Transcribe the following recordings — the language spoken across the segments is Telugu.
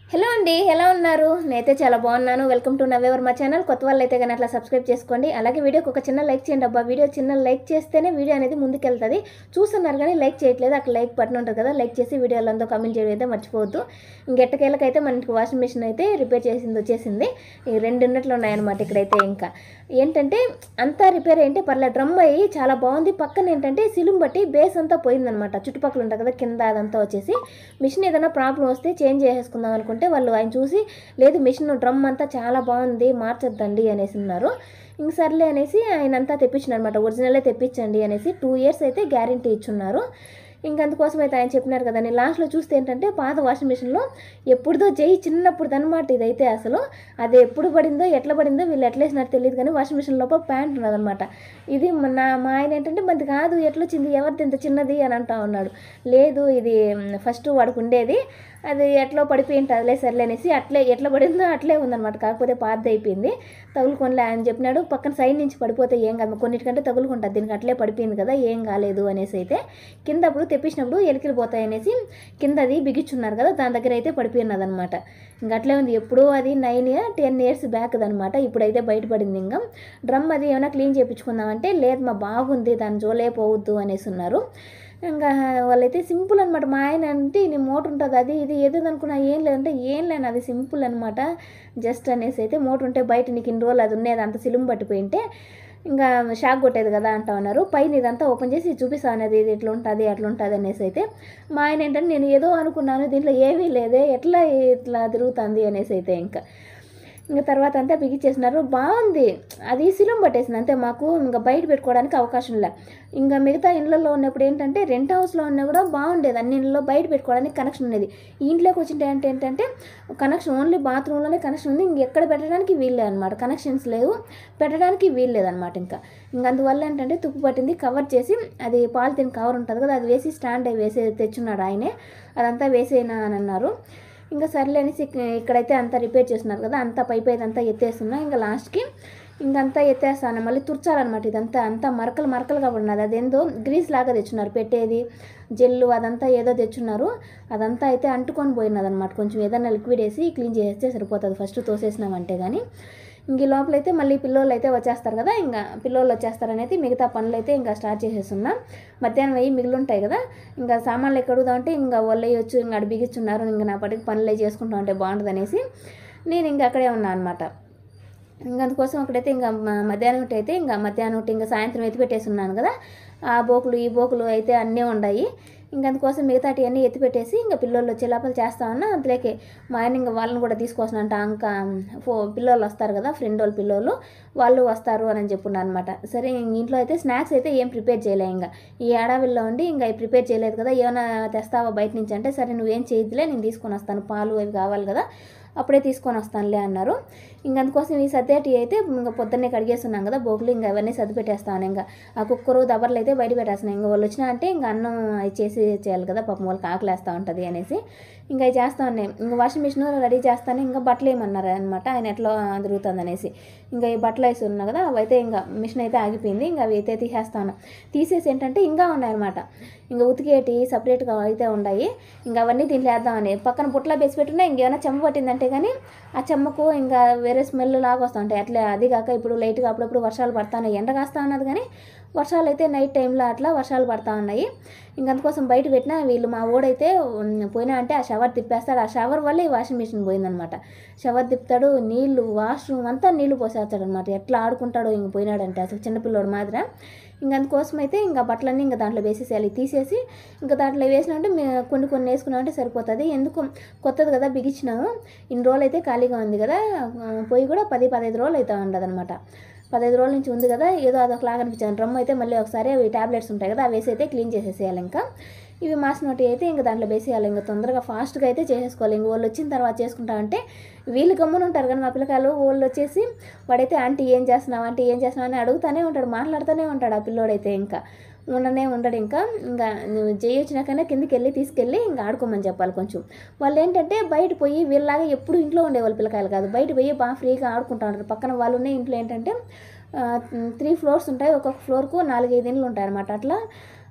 హలో అండి ఎలా ఉన్నారు నేనైతే చాలా బాగున్నాను వెల్కమ్ టు నవేవర్ మా ఛానల్ కొత్త వాళ్ళు అయితే కానీ అట్లా సబ్స్క్రైబ్ చేసుకోండి అలాగే వీడియోకి ఒక చిన్న లైక్ చేయండి అబ్బా వీడియో చిన్న లైక్ చేస్తేనే వీడియో అనేది ముందుకెళ్తుంది చూస్తున్నారు కానీ లైక్ చేయట్లేదు అక్కడ లైక్ బటన్ ఉంటుంది కదా లైక్ చేసి వీడియోలో అంతా కామెంట్ చేయడం అయితే మర్చిపోవద్దు ఇంకెట్టకేళ్ళకైతే మనకి వాషింగ్ మిషన్ అయితే రిపేర్ చేసింది వచ్చేసింది ఈ రెండు యూనిట్లు ఉన్నాయన్నమాట ఇక్కడైతే ఇంకా ఏంటంటే అంతా రిపేర్ ఏంటి పర్లేదు డ్రమ్ అయ్యి చాలా బాగుంది పక్కన ఏంటంటే సిలుం బట్టి బేస్ అంతా పోయిందనమాట చుట్టుపక్కల ఉంటుంది కదా కింద అదంతా వచ్చేసి మిషన్ ఏదైనా ప్రాబ్లం వస్తే చేంజ్ చేసేసుకుందాం అనుకుంటే వాళ్ళు ఆయన చూసి లేదు మిషన్ డ్రమ్ అంతా చాలా బాగుంది మార్చొద్దండి అనేసి ఉన్నారు ఇంక సర్లే అనేసి ఆయన అంతా తెప్పించిన అనమాట ఒరిజినలే తెప్పించండి అనేసి టూ ఇయర్స్ అయితే గ్యారంటీ ఇచ్చున్నారు ఇంక అందుకోసం అయితే ఆయన చెప్పినారు కదండి లాస్ట్లో చూస్తే ఏంటంటే పాత వాషింగ్ మిషన్లో ఎప్పుడుదో జై చిన్నప్పుడు అనమాట ఇదైతే అసలు అది ఎప్పుడు పడిందో ఎట్లా పడిందో వీళ్ళు ఎట్లా వేసినారో తెలియదు కానీ వాషింగ్ మిషన్ లోపల ప్యాంట్ ఉన్నదనమాట ఇది మన మా ఆయన ఏంటంటే మనది కాదు ఎట్లా వచ్చింది ఎవరిది ఇంత చిన్నది అని అంటా ఉన్నాడు లేదు ఇది ఫస్ట్ వాడికి ఉండేది అది ఎట్లా పడిపోయి ఉంటుందిలే సర్లే అనేసి అట్లే ఎట్లా పడిందో అట్లే ఉందన్నమాట కాకపోతే పాతది అయిపోయింది తగులుకోనిలే ఆయన చెప్పినాడు పక్కన సైడ్ నుంచి పడిపోతే ఏం కాదు కొన్నిటికంటే తగులుకుంటుంది దీనికి అట్లే పడిపోయింది కదా ఏం కాలేదు అనేసి అయితే కింద అప్పుడు తెప్పించినప్పుడు ఎలికిలు పోతాయి అనేసి కింద అది బిగించున్నారు కదా దాని దగ్గర అయితే పడిపోయినది అనమాట ఇంక అట్లే ఉంది ఎప్పుడూ అది నైన్ టెన్ ఇయర్స్ బ్యాక్ అనమాట ఇప్పుడైతే బయటపడింది ఇంకా డ్రమ్ అది ఏమైనా క్లీన్ చేయించుకుందామంటే లేదు మా బాగుంది దాని జోలే పోవద్దు అనేసి ఉన్నారు ఇంకా వాళ్ళైతే సింపుల్ అనమాట మా ఆయన అంటే నీ మోటర్ ఉంటుంది అది ఇది ఏదో అనుకున్నా ఏం లేదంటే ఏం లేను అది సింపుల్ అనమాట జస్ట్ అనేసి అయితే మోటర్ ఉంటే బయట నీకు ఇన్ని రోజులు అది ఉండేది అంత సిలుం పట్టిపోయింటే ఇంకా షాక్ కొట్టేది కదా అంటా ఉన్నారు పైన ఇదంతా ఓపెన్ చేసి చూపిస్తా అనేది ఇది ఇట్లా ఉంటుంది అట్లా ఉంటుంది అనేసి అయితే మా ఆయన ఏంటంటే నేను ఏదో అనుకున్నాను దీంట్లో ఏమీ లేదే ఎట్లా ఇట్లా తిరుగుతుంది అనేసి అయితే ఇంకా ఇంకా తర్వాత అంతా బిగించేసినారు బాగుంది అది సిలం పట్టేసింది అంతే మాకు ఇంకా బయట పెట్టుకోవడానికి అవకాశం లే ఇంకా మిగతా ఇళ్ళల్లో ఉన్నప్పుడు ఏంటంటే రెంట్ హౌస్లో ఉన్నా కూడా బాగుండేది అన్ని ఇళ్ళలో బయట పెట్టుకోవడానికి కనెక్షన్ ఉండేది ఈ ఇంట్లోకి వచ్చింటే అంటే ఏంటంటే కనెక్షన్ ఓన్లీ బాత్రూంలోనే కనెక్షన్ ఉంది ఇంక ఎక్కడ పెట్టడానికి వీల్లే అనమాట కనెక్షన్స్ లేవు పెట్టడానికి వీల్లేదన్నమాట ఇంకా ఇంకా అందువల్ల ఏంటంటే తుప్పు పట్టింది కవర్ చేసి అది పాలిథిన్ కవర్ ఉంటుంది కదా అది వేసి స్టాండ్ అయి వేసి తెచ్చున్నాడు ఆయనే అదంతా వేసేనా అని అన్నారు ఇంకా సర్లే అనేసి ఇక్క- ఇక్కడైతే అంతా రిపేర్ చేస్తున్నారు కదా అంతా పైపు ఇదంతా ఎత్తేస్తున్నా ఇంకా లాస్ట్కి ఇంకంతా ఎత్తేస్తాను మళ్ళీ తుర్చాలన్నమాట ఇదంతా అంతా మరకలు మరకలుగా ఉన్నది అదేందో గ్రీస్ లాగా తెచ్చున్నారు పెట్టేది జెల్లు అదంతా ఏదో తెచ్చున్నారు అదంతా అయితే అంటుకొని పోయినది అనమాట కొంచెం ఏదైనా లిక్విడ్ వేసి క్లీన్ చేస్తే సరిపోతుంది ఫస్ట్ తోసేసినామంటే కానీ ఇంక ఈ లోపలైతే మళ్ళీ పిల్లోళ్ళు అయితే వచ్చేస్తారు కదా ఇంకా పిల్లోళ్ళు వచ్చేస్తారనేది మిగతా పనులు అయితే ఇంకా స్టార్ట్ చేసేస్తున్నా మధ్యాహ్నం అయ్యి మిగిలి ఉంటాయి కదా ఇంకా సామాన్లు ఎక్కడుదా అంటే ఇంకా వాళ్ళు వేయొచ్చు ఇంకా అటు బిగిస్తున్నారు ఇంకా నా పట్టుకు పనులు అవి చేసుకుంటా ఉంటే బాగుంటుంది అనేసి నేను ఇంకా అక్కడే ఉన్నా అనమాట ఇంకా అందుకోసం అక్కడైతే ఇంకా మ- మధ్యాహ్నం ఒకటి అయితే ఇంకా మధ్యాహ్నం ఒకటి ఇంకా సాయంత్రం ఎత్తి పెట్టేసి ఉన్నాను కదా ఆ బోకులు ఈ బోకులు అయితే అన్నీ ఉన్నాయి ఇంకా అందుకోసం మిగతాటి అన్నీ ఎత్తి పెట్టేసి ఇంకా పిల్లోళ్ళు వచ్చే లోపల చేస్తా ఉన్నా అంతలోకే మా ఆయన ఇంకా వాళ్ళని కూడా తీసుకొస్తానంట ఇంకా ఫో పిల్లోళ్ళు వస్తారు కదా ఫ్రెండ్ వాళ్ళ పిల్లోళ్ళు వాళ్ళు వస్తారు అని చెప్పున్నాను అనమాట సరే ఇంక ఇంట్లో అయితే స్నాక్స్ అయితే ఏం ప్రిపేర్ చేయలే ఇంకా ఈ ఏడావిల్లో ఉండి ఇంకా అవి ప్రిపేర్ చేయలేదు కదా ఏమైనా తెస్తావా బయట నుంచి అంటే సరే నువ్వేం చేయొద్దులే నేను తీసుకొని వస్తాను పాలు అవి కావాలి కదా అప్పుడే తీసుకొని వస్తానులే అన్నారు ఇంక అందుకోసం ఈ సద్దేటి అయితే ఇంకా పొద్దున్నే కడిగేస్తున్నాం కదా బోగులు ఇంకా అవన్నీ సర్ది పెట్టేస్తాను ఇంకా ఆ కుక్కరు దబర్లు అయితే బయట పెట్టేస్తున్నాయి ఇంకా వాళ్ళు వచ్చినా అంటే ఇంకా అన్నం అవి చేసి చేయాలి కదా పాపం వాళ్ళకి ఆకలేస్తూ ఉంటుంది అనేసి ఇంకా అవి చేస్తా ఉన్నాయి ఇంకా వాషింగ్ మిషన్ రెడీ చేస్తాను ఇంకా బట్టలు ఏమన్నారు అనమాట ఆయన ఎట్లా తిరుగుతుంది అనేసి ఇంకా ఈ బట్టలు వేసి ఉన్నా కదా అవైతే ఇంకా మిషన్ అయితే ఆగిపోయింది ఇంకా అవి అయితే తీసేస్తాను తీసేసి ఏంటంటే ఇంకా ఉన్నాయన్నమాట ఇంకా ఉతికేటి సపరేట్గా అయితే ఉన్నాయి ఇంకా అవన్నీ దీంట్లో వేద్దామని పక్కన బుట్టలో బేసి పెట్టున్నా ఇంకేమైనా చెమ్మ పట్టిందంటే కానీ ఆ చెమ్మకు ఇంకా వేరే స్మెల్ లాగా వస్తూ ఉంటాయి అట్లే అది కాక ఇప్పుడు లైట్గా అప్పుడప్పుడు వర్షాలు పడతాయి ఎండ కాస్తా ఉన్నది కానీ వర్షాలు అయితే నైట్ టైంలో అట్లా వర్షాలు పడతా ఉన్నాయి ఇంక అందుకోసం బయట పెట్టినా వీళ్ళు మా ఓడైతే ఉమ్, పోయినా అంటే ఆ షవర్ తిప్పేస్తాడు ఆ షవర్ వల్లే ఈ వాషింగ్ మిషన్ పోయిందనమాట షవర్ తిప్పుతాడు నీళ్లు వాష్రూమ్ అంతా నీళ్లు పోసేస్తాడు అనమాట ఎట్లా ఆడుకుంటాడో ఇంక పోయినాడంటే అసలు చిన్నపిల్లోడు మాదిర ఇంక అందుకోసం అయితే ఇంకా బట్టలన్నీ ఇంకా దాంట్లో వేసేసేయాలి తీసేసి ఇంకా దాంట్లో వేసినామంటే మే- కొన్ని కొన్ని వేసుకున్నామంటే సరిపోతుంది ఎందుకు కొత్తది కదా బిగించినాము ఇన్ని రోజులు అయితే ఖాళీగా ఉంది కదా ఆ, పొయ్యి కూడా పది పదహైదు రోజులు అయితే ఉండదు అనమాట పదహైదు రోజుల నుంచి ఉంది కదా ఏదో అదొకలాగా అనిపించింది డ్రమ్ అయితే మళ్ళీ ఒకసారి అవి టాబ్లెట్స్ ఉంటాయి కదా అవి వేసి అయితే క్లీన్ చేసేసేయాలి ఇంకా ఇవి మాసినోటి అయితే ఇంకా దాంట్లో వేసేయాలి ఇంకా తొందరగా ఫాస్ట్గా అయితే చేసేసుకోవాలి ఇంక వాళ్ళు వచ్చిన తర్వాత చేసుకుంటామంటే వీళ్ళు గమ్మున ఉంటారు కానీ మా పిల్లకాయలు వాళ్ళు వచ్చేసి వాడైతే ఆంటీ ఏం చేస్తున్నావు ఆంటీ ఏం చేస్తున్నావు అని అడుగుతానే ఉంటాడు మాట్లాడుతూనే ఉంటాడు ఆ పిల్లోడైతే ఇంకా ఉండనే ఉండడు ఇంకా ఇంకా నువ్వు జై వచ్చినాకైనా కిందికి వెళ్ళి తీసుకెళ్ళి ఇంకా ఆడుకోమని చెప్పాలి కొంచెం వాళ్ళు ఏంటంటే బయట పోయి వీళ్ళలాగా ఎప్పుడు ఇంట్లో ఉండేవాళ్ళు పిల్లకాయలు కాదు బయట పోయి బాగా ఫ్రీగా ఆడుకుంటా ఉంటారు పక్కన వాళ్ళు ఉన్న ఇంట్లో ఏంటంటే త్రీ ఫ్లోర్స్ ఉంటాయి ఒక్కొక్క ఫ్లోర్కు నాలుగైదు ఇండ్లు ఉంటాయి అనమాట అట్లా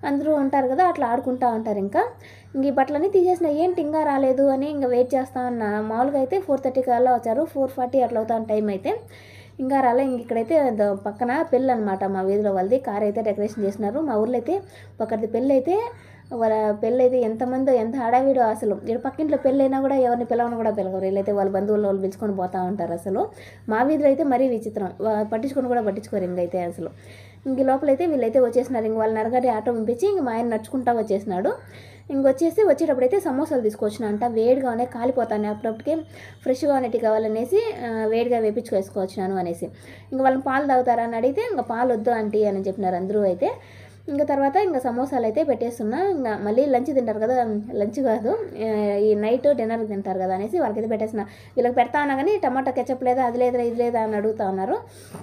అందరూ ఉంటారు కదా అట్లా ఆడుకుంటూ ఉంటారు ఇంకా ఇంక ఈ బట్టలన్నీ తీసేసిన ఏంటి ఇంకా రాలేదు అని ఇంకా వెయిట్ చేస్తా ఉన్నా మామూలుగా అయితే ఫోర్ థర్టీ కల్లా వచ్చారు ఫోర్ ఫార్టీ అట్లా అవుతాను టైం అయితే ఇంకా రాలే ఇంక ఇక్కడైతే ద- పక్కన పెళ్ళి అనమాట మా వీధిలో వాళ్ళది కార్ అయితే డెకరేషన్ చేసినారు మా ఊర్లో అయితే ఒకరిది పెళ్ళి అయితే వాళ్ళ పెళ్ళి అయితే ఎంతమందో ఎంత హడావిడో అసలు ఇక్కడ పక్కింట్లో పెళ్ళి అయినా కూడా ఎవరిని పిలవని కూడా పిలవరు వీళ్ళైతే వాళ్ళ బంధువులు వాళ్ళు పిలుచుకొని పోతూ ఉంటారు అసలు మా వీధిలో అయితే మరీ విచిత్రం వా- పట్టించుకొని కూడా పట్టించుకోరు ఇంకైతే అసలు ఇంక లోపలైతే వీళ్ళైతే వచ్చేసినారు ఇంక వాళ్ళ నరగడి ఆటో పంపించి ఇంక మా ఆయన నడుచుకుంటా వచ్చేసినాడు ఇంకొచ్చేసి వచ్చేటప్పుడైతే సమోసాలు తీసుకొచ్చిన అంట వేడిగా ఉన్నాయి కాలిపోతాను అప్పుడప్పటికే ఫ్రెష్గా ఉన్నట్టు కావాలనేసి ఆ, వేడిగా వేపించుకేసుకోవచ్చున్నాను అనేసి ఇంకా వాళ్ళని పాలు తాగుతారా అని అడిగితే ఇంకా పాలు వద్దు ఆంటీ అని చెప్పినారు అందరూ అయితే ఇంకా తర్వాత ఇంకా సమోసాలు అయితే పెట్టేస్తున్నా ఇంకా మళ్ళీ లంచ్ తింటారు కదా లంచ్ కాదు ఆ, ఈ నైట్ డిన్నర్ తింటారు కదా అనేసి వాళ్ళకైతే పెట్టేసిన వీళ్ళకి పెడతా ఉన్నా కానీ టమాటా కెచప్ లేదా అది లేదా ఇది లేదా అని అడుగుతా ఉన్నారు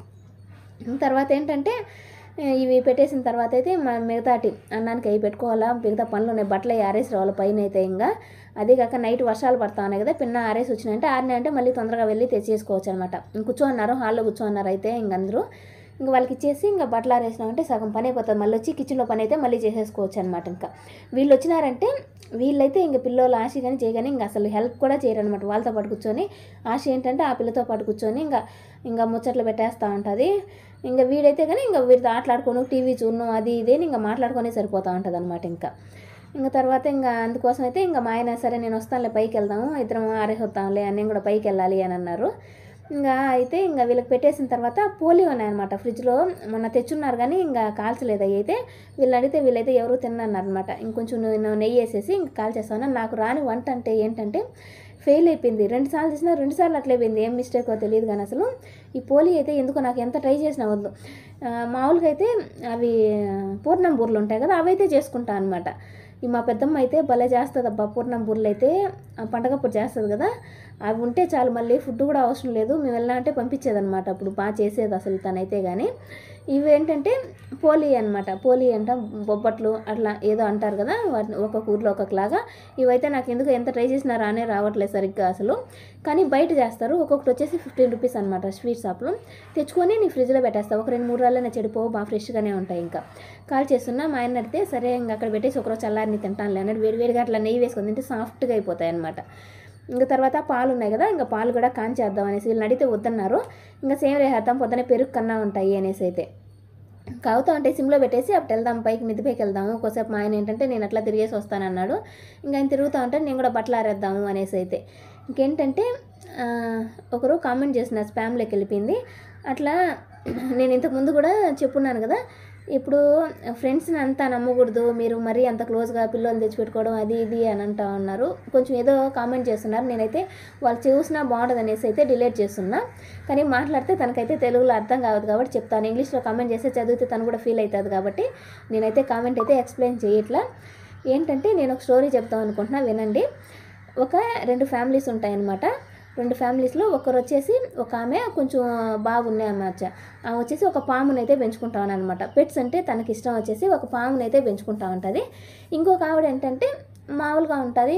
తర్వాత ఏంటంటే ఆ, ఇవి పెట్టేసిన తర్వాత అయితే మా మిగతాటి అన్నానికి అవి పెట్టుకోవాలా మిగతా పనులు ఉన్నాయి బట్టలు అవి ఆరేసి రావాలి పైన అయితే ఇంకా అదే కాక నైట్ వర్షాలు పడతా ఉన్నాయి కదా పిన్న ఆరేసి వచ్చినాయంటే ఆరినాయి అంటే మళ్ళీ తొందరగా వెళ్ళి తెచ్చేసుకోవచ్చు అనమాట కూర్చోన్నారు హాల్లో కూర్చోన్నారు అయితే ఇంక అందరూ ఇంకా వాళ్ళకి ఇచ్చేసి ఇంకా బట్టలు ఆరేసినామంటే సగం పని అయిపోతుంది మళ్ళీ వచ్చి కిచెన్లో పని అయితే మళ్ళీ చేసేసుకోవచ్చు అనమాట ఇంకా వీళ్ళు వచ్చినారంటే వీళ్ళైతే ఇంక పిల్లలు ఆశ కానీ చేయగానే ఇంకా అసలు హెల్ప్ కూడా చేయరనమాట వాళ్ళతో పాటు కూర్చొని ఆశ ఏంటంటే ఆ పిల్లతో పాటు కూర్చొని ఇంకా ఇంకా ముచ్చట్లు పెట్టేస్తూ ఉంటుంది ఇంకా వీడైతే కానీ ఇంకా వీడితో ఆటలాడుకోను టీవీ చూడను అది ఇది అని ఇంకా మాట్లాడుకొని సరిపోతూ ఉంటుంది అనమాట ఇంకా ఇంకా తర్వాత ఇంకా అందుకోసం అయితే ఇంకా మా ఆయన సరే నేను వస్తానులే పైకి వెళ్దాము ఇద్దరం ఆరేసొస్తాంలే అని నేను కూడా పైకి వెళ్ళాలి అని అన్నారు ఇంకా అయితే ఇంకా వీళ్ళకి పెట్టేసిన తర్వాత పోలియో ఉన్నాయన్నమాట ఫ్రిడ్జ్లో మొన్న తెచ్చున్నారు కానీ ఇంకా కాల్చలేదు అవి అయితే వీళ్ళు అడిగితే వీళ్ళైతే ఎవరు తిన్నారు అనమాట ఇంకొంచెం నేను నెయ్యి వేసేసి ఇంకా కాల్చేస్తాను నాకు రాని వంట అంటే ఏంటంటే ఫెయిల్ అయిపోయింది రెండు సార్లు చేసినా రెండు సార్లు అట్లే అయిపోయింది ఏం మిస్టేకో తెలియదు కానీ అసలు ఈ పోలి అయితే ఎందుకో నాకు ఎంత ట్రై చేసినా వద్దు ఆ, మామూలుగా అయితే అవి పూర్ణం బూర్లు ఉంటాయి కదా అవైతే చేసుకుంటా అనమాట ఈ మా పెద్దమ్మ అయితే భలే చేస్తుంది అబ్బా పూర్ణం బూర్లు అయితే ఆ పండగప్పుడు చేస్తుంది కదా అవి ఉంటే చాలు మళ్ళీ ఫుడ్ కూడా అవసరం లేదు మేము వెళ్ళా అంటే పంపించేదన్నమాట అప్పుడు బాగా చేసేది అసలు తనైతే కానీ ఇవి ఏంటంటే పోలి అనమాట పోలి అంట బొబ్బట్లు అట్లా ఏదో అంటారు కదా వాటిని ఒక్కొక్క ఊర్లో ఒక్కొక్కలాగా ఇవైతే నాకు ఎందుకు ఎంత ట్రై చేసినా రానే రావట్లేదు సరిగ్గా అసలు కానీ బయట చేస్తారు ఒక్కొక్కటి వచ్చేసి ఫిఫ్టీన్ రూపీస్ అనమాట స్వీట్ షాప్లో తెచ్చుకొని నీ ఫ్రిడ్జ్లో పెట్టేస్తావు ఒక రెండు మూడు రోజులైనా చెడిపోవు బాగా ఫ్రెష్గానే ఉంటాయి ఇంకా కాల్ చేస్తున్నా మా ఆయన అడిగితే సరే ఇంకా అక్కడ పెట్టేసి ఒకరోజు చల్లారిని తింటానులే అన్నట్టు వేడివేడిగా అట్లా నెయ్యి వేసుకొని తింటే సాఫ్ట్గా అయిపోతాయి అనమాట ఇంకా తర్వాత పాలు ఉన్నాయి కదా ఇంకా పాలు కూడా కాంచేద్దాం అనేసి వీళ్ళని అడిగితే వద్దన్నారు ఇంకా సేమ్ రేసేద్దాం పొద్దున పెరుగు కన్నా ఉంటాయి అనేసి అయితే కావుతా ఉంటే సిమ్లో పెట్టేసి అప్పుడు వెళ్దాం పైకి మిద్ది పైకి వెళ్దాము ఒకసేపు మా ఆయన ఏంటంటే నేను అట్లా తిరిగేసి వస్తానన్నాడు ఇంకా ఆయన తిరుగుతూ ఉంటే నేను కూడా బట్టలు ఆరేద్దాము అనేసి అయితే ఇంకేంటంటే ఆ, ఒకరు కామెంట్ చేసిన స్పామ్లోకి వెళ్ళిపోయింది అట్లా నేను ఇంతకు ముందు కూడా చెప్పున్నాను కదా ఇప్పుడు ఫ్రెండ్స్ని అంతా నమ్మకూడదు మీరు మరీ అంత క్లోజ్గా పిల్లలు తెచ్చిపెట్టుకోవడం అది ఇది అని అంటా ఉన్నారు కొంచెం ఏదో కామెంట్ చేస్తున్నారు నేనైతే వాళ్ళు చూసినా బాగుంటుంది అనేసి అయితే డిలీట్ చేస్తున్నా కానీ మాట్లాడితే తనకైతే తెలుగులో అర్థం కావద్దు కాబట్టి చెప్తాను ఇంగ్లీష్లో కామెంట్ చేస్తే చదివితే తను కూడా ఫీల్ అవుతుంది కాబట్టి నేనైతే కామెంట్ అయితే ఎక్స్ప్లెయిన్ చేయట్లా ఏంటంటే నేను ఒక స్టోరీ చెప్తాం అనుకుంటున్నా వినండి ఒక రెండు ఫ్యామిలీస్ ఉంటాయన్నమాట రెండు ఫ్యామిలీస్లో ఒకరు వచ్చేసి ఒక ఆమె కొంచెం బాగున్నాయి అన్నమాట ఆమె వచ్చేసి ఒక పామునైతే అయితే పెంచుకుంటా అనమాట పెట్స్ అంటే తనకి ఇష్టం వచ్చేసి ఒక పామునైతే అయితే పెంచుకుంటా ఉంటుంది ఇంకొక ఆవిడ ఏంటంటే మామూలుగా ఉంటుంది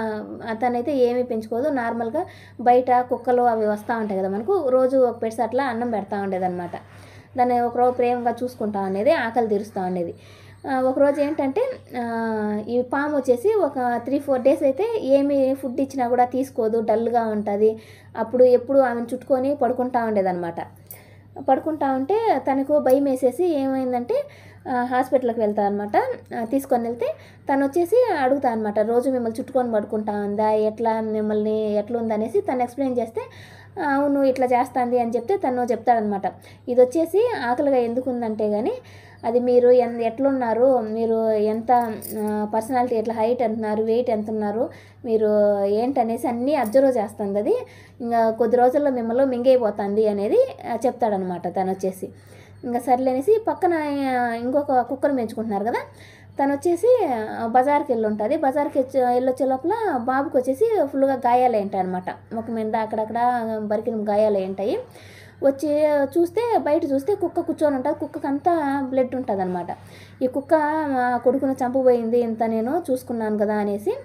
తనైతే ఏమీ పెంచుకోదు నార్మల్గా బయట కుక్కలు అవి వస్తూ ఉంటాయి కదా మనకు రోజు ఒక పెట్స్ అట్లా అన్నం పెడతా ఉండేది అనమాట దాన్ని ఒకరోజు ప్రేమగా చూసుకుంటా ఉండేది ఆకలి తీరుస్తూ ఉండేది ఆ, ఒకరోజు ఏంటంటే ఆ, ఈ పాము వచ్చేసి ఒక త్రీ ఫోర్ డేస్ అయితే ఏమి ఫుడ్ ఇచ్చినా కూడా తీసుకోదు డల్గా ఉంటుంది అప్పుడు ఎప్పుడు ఆమెను చుట్టుకొని పడుకుంటా ఉండేదన్నమాట పడుకుంటా ఉంటే తనకు భయం వేసేసి ఏమైందంటే ఆ, హాస్పిటల్కి వెళ్తా అనమాట తీసుకొని వెళ్తే తను వచ్చేసి అడుగుతా అనమాట రోజు మిమ్మల్ని చుట్టుకొని పడుకుంటా ఉందా ఎట్లా మిమ్మల్ని ఎట్లా ఉందనేసి తను ఎక్స్ప్లెయిన్ చేస్తే అవును ఇట్లా చేస్తుంది అని చెప్తే తను చెప్తాడనమాట ఇది వచ్చేసి ఆకలిగా ఎందుకు ఉందంటే కానీ అది మీరు ఎన్ ఎట్లున్నారు మీరు ఎంత పర్సనాలిటీ ఎట్లా హైట్ ఎంతున్నారు వెయిట్ ఎంత ఉన్నారు మీరు ఏంటనేసి అన్నీ అబ్జర్వ్ చేస్తుంది అది ఇంకా కొద్ది రోజుల్లో మిమ్మల్ని మింగైపోతుంది అనేది ఆ, చెప్తాడనమాట తను వచ్చేసి ఇంకా సర్లేనేసి పక్కన ఆ, ఇంకొక కుక్కను పెంచుకుంటున్నారు కదా తను వచ్చేసి ఆ, బజార్కి వెళ్ళి ఉంటుంది బజార్కి వచ్చి వెళ్ళొచ్చే లోపల బాబుకి వచ్చేసి ఫుల్గా గాయాలు ఉంటాయి అనమాట ముఖం మీద అక్కడక్కడ బరికిన గాయాలు ఉంటాయి వచ్చి చూస్తే బయట చూస్తే కుక్క కూర్చొని ఉంటుంది కుక్కకి అంతా బ్లడ్ ఉంటుంది అనమాట ఈ కుక్క మా కొడుకును చంపబోయింది ఇంత నేను చూసుకున్నాను కదా అనేసి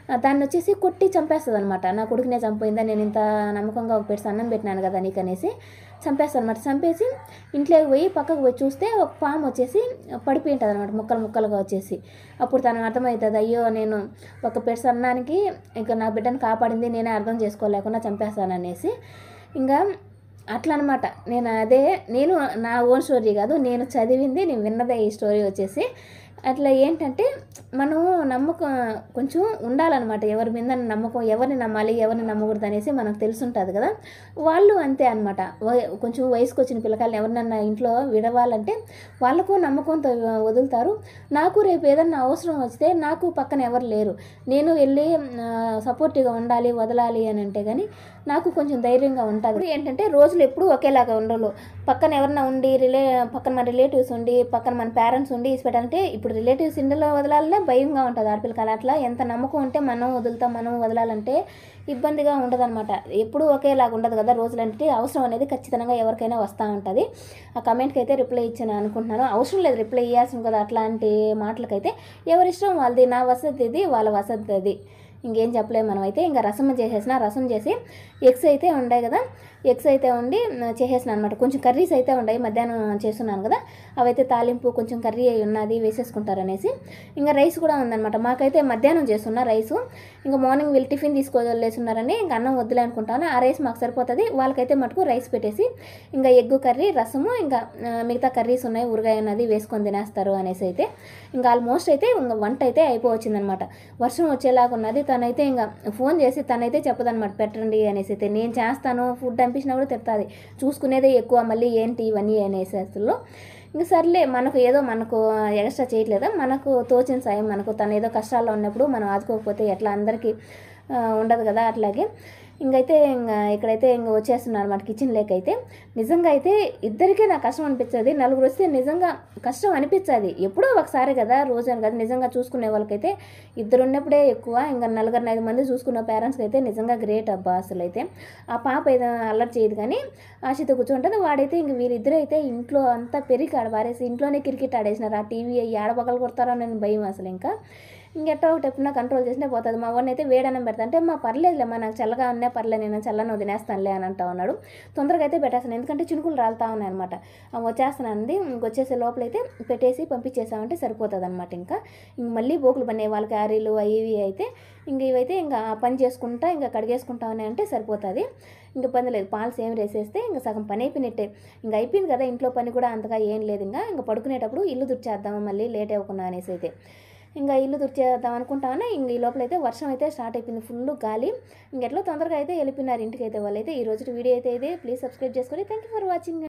ఆ, దాన్ని వచ్చేసి కొట్టి చంపేస్తుంది అనమాట నా కొడుకునే చంపోయిందా నేను ఇంత నమ్మకంగా ఒక పెట్టి అన్నం పెట్టినాను కదా నీకు అనేసి చంపేస్తుంది అనమాట చంపేసి ఇంట్లోకి పోయి పక్కకు పోయి చూస్తే ఒక పాము వచ్చేసి పడిపోయి ఉంటుంది అనమాట ముక్కలు ముక్కలుగా వచ్చేసి అప్పుడు తనకు అర్థమవుతుంది అయ్యో నేను ఒక పెట్స్ అన్నానికి ఇంకా నా బిడ్డను కాపాడింది నేనే అర్థం చేసుకోలేకుండా చంపేస్తాననేసి ఇంకా అట్లా అనమాట నేను అదే నేను నా ఓన్ స్టోరీ కాదు నేను చదివింది నేను విన్నదే ఈ స్టోరీ వచ్చేసి అట్లా ఏంటంటే మనం నమ్మకం కొంచెం ఉండాలన్నమాట ఎవరి మీద నమ్మకం ఎవరిని నమ్మాలి ఎవరిని నమ్మకూడదు అనేసి మనకు తెలుసుంటుంది కదా వాళ్ళు అంతే అనమాట కొంచెం వయసుకు వచ్చిన పిల్లకాయలు ఎవరినన్నా ఇంట్లో విడవాలంటే వాళ్ళకు నమ్మకంతో వదులుతారు నాకు రేపు ఏదన్నా అవసరం వస్తే నాకు పక్కన ఎవరు లేరు నేను వెళ్ళి సపోర్టివ్గా ఉండాలి వదలాలి అని అంటే కానీ నాకు కొంచెం ధైర్యంగా ఉంటుంది ఇప్పుడు ఏంటంటే రోజులు ఎప్పుడూ ఒకేలాగా ఉండవు పక్కన ఎవరన్నా ఉండి రిలే పక్కన మన రిలేటివ్స్ ఉండి పక్కన మన పేరెంట్స్ ఉండి ఇసి పెట్టాలంటే ఇప్పుడు రిలేటివ్స్ ఇంట్లో వదలాలనే భయంగా ఉంటుంది ఆడపిల్లకాయలు అట్లా ఎంత నమ్మకం ఉంటే మనం వదులుతాం మనం వదలాలంటే ఇబ్బందిగా ఉండదు అనమాట ఎప్పుడూ ఒకేలాగా ఉండదు కదా రోజులంటే అవసరం అనేది ఖచ్చితంగా ఎవరికైనా వస్తూ ఉంటుంది ఆ కమెంట్కి అయితే రిప్లై ఇచ్చాను అనుకుంటున్నాను అవసరం లేదు రిప్లై ఇవ్వాల్సింది కదా అట్లాంటి మాటలకైతే ఎవరిష్టం వాళ్ళది నా వసతి ఇది వాళ్ళ వసతి అది ఇంకేం చెప్పలేము మనం అయితే ఇంకా రసం చేసేసిన రసం చేసి ఎగ్స్ అయితే ఉండాయి కదా ఎగ్స్ అయితే ఉండి చేసేసిన అనమాట కొంచెం కర్రీస్ అయితే ఉన్నాయి మధ్యాహ్నం చేస్తున్నాను కదా అవైతే తాలింపు కొంచెం కర్రీ అయి ఉన్నది వేసేసుకుంటారు అనేసి ఇంకా రైస్ కూడా ఉందన్నమాట మాకైతే మధ్యాహ్నం చేస్తున్న రైసు ఇంకా మార్నింగ్ వీళ్ళు టిఫిన్ తీసుకోలేసున్నారని ఇంకా అన్నం వద్దులే అనుకుంటాను ఆ రైస్ మాకు సరిపోతుంది వాళ్ళకైతే మటుకు రైస్ పెట్టేసి ఇంకా ఎగ్గు కర్రీ రసము ఇంకా ఆ, మిగతా కర్రీస్ ఉన్నాయి ఊరగాయ ఉన్నది వేసుకొని తినేస్తారు అనేసి అయితే ఇంకా ఆల్మోస్ట్ అయితే ఇంకా వంట అయితే అయిపోవచ్చిందనమాట వర్షం వచ్చేలాగా ఉన్నది తనైతే ఇంకా ఫోన్ చేసి తనైతే చెప్పదన్నమాట పెట్టండి అనేసి అయితే నేను చేస్తాను ఫుడ్ పంపించినా కూడా తిడుతుంది చూసుకునేదే ఎక్కువ మళ్ళీ ఏంటి ఇవన్నీ అనేసి అసలు ఇంకా సర్లే మనకు ఏదో మనకు ఎక్స్ట్రా చేయట్లేదా మనకు తోచిన సాయం మనకు తను ఏదో కష్టాల్లో ఉన్నప్పుడు మనం ఆదుకోకపోతే ఎట్లా అందరికీ ఆ, ఉండదు కదా అట్లాగే ఇంకైతే ఇంకా ఇక్కడైతే ఇంక వచ్చేస్తున్నారు అనమాట కిచెన్ లేక్ అయితే నిజంగా అయితే ఇద్దరికే నాకు కష్టం అనిపించదు నలుగురు వస్తే నిజంగా కష్టం అనిపించదు ఎప్పుడో ఒకసారి కదా రోజు అని కదా నిజంగా చూసుకునే వాళ్ళకైతే ఇద్దరు ఉన్నప్పుడే ఎక్కువ ఇంకా నలుగురు ఐదు మంది చూసుకున్న పేరెంట్స్కి అయితే నిజంగా గ్రేట్ అబ్బా అసలు అయితే ఆ పాప ఏదో అల్లరి చేయదు కానీ ఆశతో కూర్చుంటుంది వాడైతే ఇంక వీరిద్దరు అయితే ఇంట్లో అంతా పెరిగి ఆడ పారేసి ఇంట్లోనే క్రికెట్ ఆడేసినారు ఆ టీవీ ఏడపగలు కొడతారో అని భయం అసలు ఇంకా ఇంకెట్టో ఒకటి ఎప్పుడన్నా కంట్రోల్ చేసినా పోతుంది మా వాడిని అయితే వేడనం పెడతా అంటే మా పర్లేదులే మా నాకు చల్లగా ఉన్నా పర్లేదు నేను చల్లని వదిలేస్తానులే అని అంటా ఉన్నాడు తొందరగా అయితే పెట్టేస్తాను ఎందుకంటే చినుకులు రాలుతా ఉన్నాయి అనమాట వచ్చేస్తానంది ఇంకొచ్చేసే లోపలైతే పెట్టేసి పంపించేసామంటే సరిపోతుంది అనమాట ఇంకా ఇంక మళ్ళీ బోకులు పనే వాళ్ళ క్యారీలు అవి ఇవి అయితే ఇంక ఇవైతే ఇంకా ఆ పని చేసుకుంటా ఇంకా కడిగేసుకుంటా ఉన్నాయి అంటే సరిపోతుంది ఇంకా పని లేదు పాలు సేమ్ వేసేస్తే ఇంకా సగం పని అయిపోయినట్టే ఇంకా అయిపోయింది కదా ఇంట్లో పని కూడా అంతగా ఏం లేదు ఇంకా ఇంకా పడుకునేటప్పుడు ఇల్లు దుర్చేద్దాము మళ్ళీ లేట్ అవ్వకుండా అనేసి అయితే ఇంకా ఇల్లు తుడిచేద్దాం అనుకుంటామని ఇంక ఈ లోపల అయితే వర్షం అయితే స్టార్ట్ అయిపోయింది ఫుల్ గాలి ఇంకెట్లో తొందరగా అయితే వెళ్ళిపోయినారు ఇంటికి అయితే వాళ్ళైతే ఈ రోజు వీడియో అయితే ఇది ప్లీజ్ సబ్స్క్రైబ్ చేసుకోండి థ్యాంక్ యూ ఫర్ వాచింగ్